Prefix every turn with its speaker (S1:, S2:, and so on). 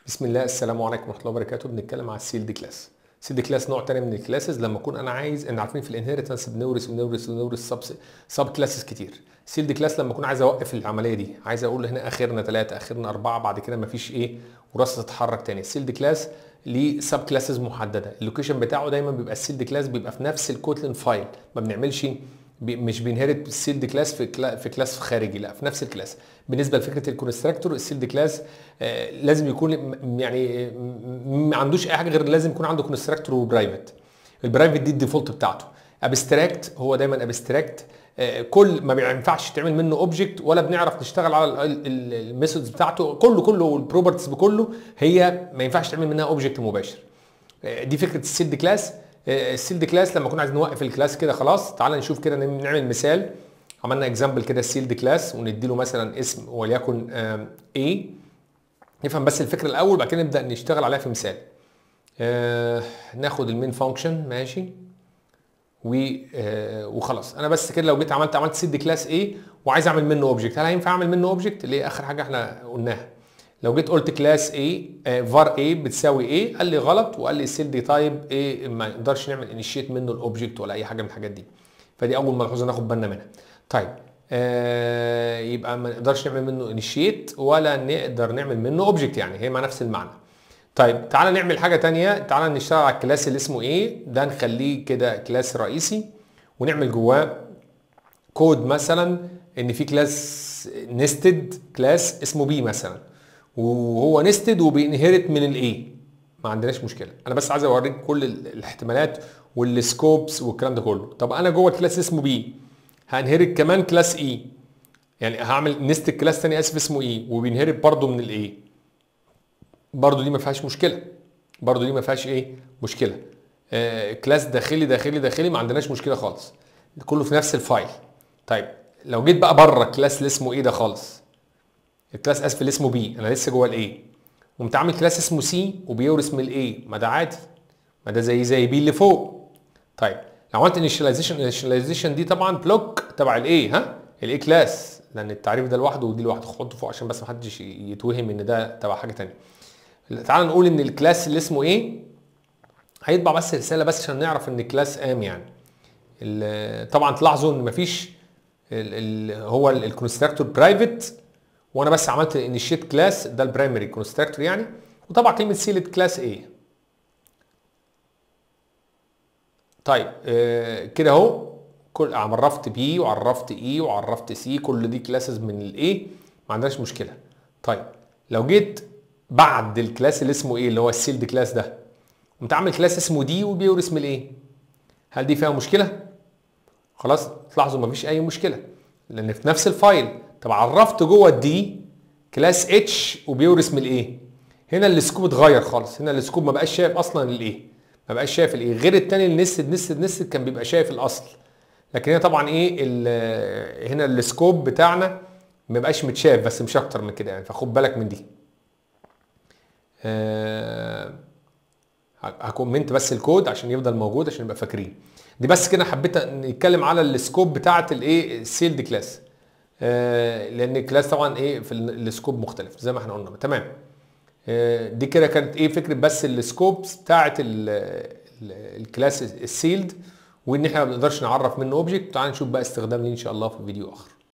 S1: بسم الله السلام عليكم ورحمه الله وبركاته بنتكلم على السيلد كلاس سيلد كلاس نوع تاني من الكلاسز لما اكون انا عايز ان عارفين في الانهيرتنس بنورث ونورث ونورث سب سب كلاسز كتير سيلد كلاس لما اكون عايز اوقف العمليه دي عايز اقول هنا اخرنا ثلاثه اخرنا اربعه بعد كده مفيش ايه وراثه تتحرك تاني السيلد كلاس ليه سب كلاسز محدده اللوكيشن بتاعه دايما بيبقى السيلد كلاس بيبقى في نفس الكوتلين فايل ما بنعملش بي مش بينهرت السيلد كلاس في كلا في كلاس خارجي لا في نفس الكلاس بالنسبه لفكره الكونستراكتور السيلد كلاس آه لازم يكون يعني ما عندوش اي حاجه غير لازم يكون عنده كونستراكتور وبرايفت البرايفت دي الديفولت بتاعته ابستراكت هو دايما ابستراكت آه كل ما بينفعش تعمل منه اوبجكت ولا بنعرف نشتغل على الميثودز بتاعته كله كله والبروبرتيز بكله هي ما ينفعش تعمل منها اوبجكت مباشر آه دي فكره السيلد كلاس السيلد كلاس لما كنا عايزين نوقف الكلاس كده خلاص تعال نشوف كده نعمل مثال عملنا اكزامبل كده السيلد كلاس وندي له مثلا اسم وليكن A نفهم بس الفكره الاول بعد كده نبدا نشتغل عليها في مثال ناخد المين فانكشن ماشي و وخلاص انا بس كده لو جيت عملت عملت سيلد كلاس A وعايز اعمل منه اوبجكت هل هينفع اعمل منه اوبجكت اللي هي اخر حاجه احنا قلناها لو جيت قلت كلاس A فار A بتساوي A قال لي غلط وقال لي السيلد تايب A ما نقدرش نعمل انيشيت منه الاوبجكت ولا اي حاجه من الحاجات دي فدي اول ملحوظه ناخد بالنا منها طيب آه يبقى ما نقدرش نعمل منه انيشيت ولا نقدر نعمل منه اوبجكت يعني هي مع نفس المعنى طيب تعالى نعمل حاجه تانية تعالى نشتغل على الكلاس اللي اسمه A ده نخليه كده كلاس رئيسي ونعمل جواه كود مثلا ان في كلاس نستد كلاس اسمه بي مثلا وهو نستد وبينهرت من الاي ما عندناش مشكله انا بس عايز اوريك كل الاحتمالات والسكوبس والكلام ده كله طب انا جوه كلاس اسمه بي هنهرت كمان كلاس اي يعني هعمل نست كلاس تاني اسف اسمه اي وبينهرت برضه من الاي برضه دي ما فيهاش مشكله برضه دي ما فيهاش ايه مشكله آه كلاس داخلي داخلي داخلي ما عندناش مشكله خالص كله في نفس الفايل طيب لو جيت بقى بره الكلاس اللي اسمه ايه ده خالص الكلاس اسف اللي اسمه بي انا لسه جوه الاي قمت عامل كلاس اسمه سي وبيورث من الاي ما ده عادي ما ده زي زي بي اللي فوق طيب لو عملت انيشاليزيشن الانيشاليزيشن دي طبعا بلوك تبع الاي ها الاي كلاس لان التعريف ده لوحده ودي لوحده حطه فوق عشان بس ما حدش يتوهم ان ده تبع حاجه ثانيه تعال نقول ان الكلاس اللي اسمه ايه هيطبع بس رساله بس عشان نعرف ان الكلاس قام يعني طبعا تلاحظوا ان مفيش ال ال هو الكونستراكتور برايفت وانا بس عملت انيشيت كلاس ده البرايمري كونستراكتور يعني وطبعا كلمه سيلد كلاس ايه طيب آه كده اهو كل عرفت بي وعرفت اي وعرفت سي كل دي كلاسز من الاي ما عندناش مشكله طيب لو جيت بعد الكلاس اللي اسمه ايه اللي هو السيلد كلاس ده قمت عامل كلاس اسمه دي وبيورث من الايه هل دي فيها مشكله خلاص تلاحظوا مفيش اي مشكله لان في نفس الفايل طب عرفت جوه الدي كلاس اتش وبيورث من الايه هنا السكوب اتغير خالص هنا السكوب ما بقاش شايف اصلا الايه ما بقاش شايف الايه غير التاني اللي نستد نستد نستد كان بيبقى شايف الاصل لكن هنا طبعا ايه هنا السكوب بتاعنا ما بقاش متشاف بس مش اكتر من كده يعني فخد بالك من دي أه هكومنت بس الكود عشان يفضل موجود عشان نبقى فاكرين دي بس كده حبيت نتكلم على السكوب بتاعه الايه السيلد كلاس آه لان الكلاس طبعا ايه في السكوب مختلف زي ما احنا قلنا تمام آه دي كده كانت ايه فكره بس السكوبس بتاعه الكلاس السيلد وان احنا ما بنقدرش نعرف منه اوبجكت تعال نشوف بقى استخدام ليه ان شاء الله في فيديو اخر